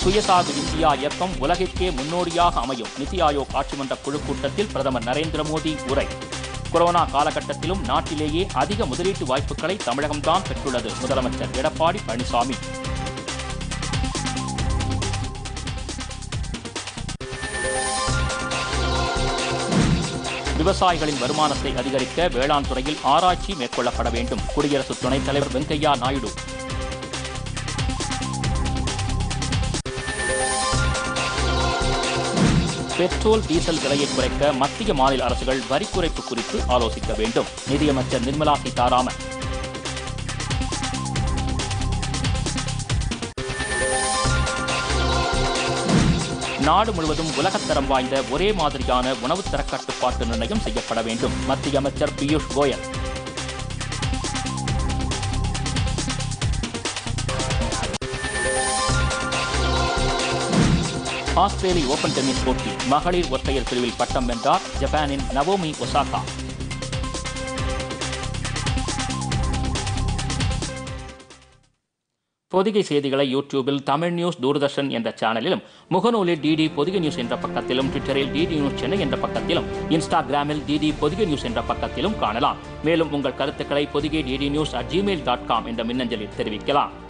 சுயசார்பு இந்தியா இயக்கம் உலகிற்கே முன்னோடியாக அமையும் நிதி ஆயோக் ஆட்சிமன்ற குழு கூட்டத்தில் பிரதமர் நரேந்திர மோடி உரை கொரோனா காலகட்டத்திலும் நாட்டிலேயே அதிக முதலீட்டு வாய்ப்புகளை தமிழகம்தான் பெற்றுள்ளது முதலமைச்சர் எடப்பாடி பழனிசாமி விவசாயிகளின் வருமானத்தை அதிகரிக்க வேளாண் துறையில் ஆராய்ச்சி மேற்கொள்ளப்பட வேண்டும் குடியரசு துணைத் தலைவர் வெங்கையா நாயுடு பெட்ரோல் டீசல் விலையை குறைக்க மத்திய மாநில அரசுகள் வரி குறைப்பு குறித்து ஆலோசிக்க வேண்டும் நிதியமைச்சர் நிர்மலா சீதாராமன் நாடு முழுவதும் உலகத்தரம் வாய்ந்த ஒரே மாதிரியான உணவு தர கட்டுப்பாட்டு நிர்ணயம் செய்யப்பட வேண்டும் மத்திய அமைச்சர் பியூஷ் கோயல் ஆஸ்திரேலிய ஓபன் டென்னிஸ் போட்டி மகளிர் ஒற்றையர் பிரிவில் பட்டம் வென்றார் ஜப்பானின் நவோமி ஒசாகா பொதிகை செய்திகளை யூடியூபில் தமிழ் நியூஸ் தூர்தர்ஷன் என்ற சேனலிலும் முகநூலில் டிடி பொதிகை நியூஸ் என்ற பக்கத்திலும் ட்விட்டரில் டிடி நியூஸ் சென்னை என்ற பக்கத்திலும் இன்ஸ்டாகிராமில் டிடி பொதிகை நியூஸ் என்ற பக்கத்திலும் காணலாம் மேலும் உங்கள் கருத்துக்களை Podhigai DD news at Gmail dot com என்ற மின்னஞ்சலில் தெரிவிக்கலாம்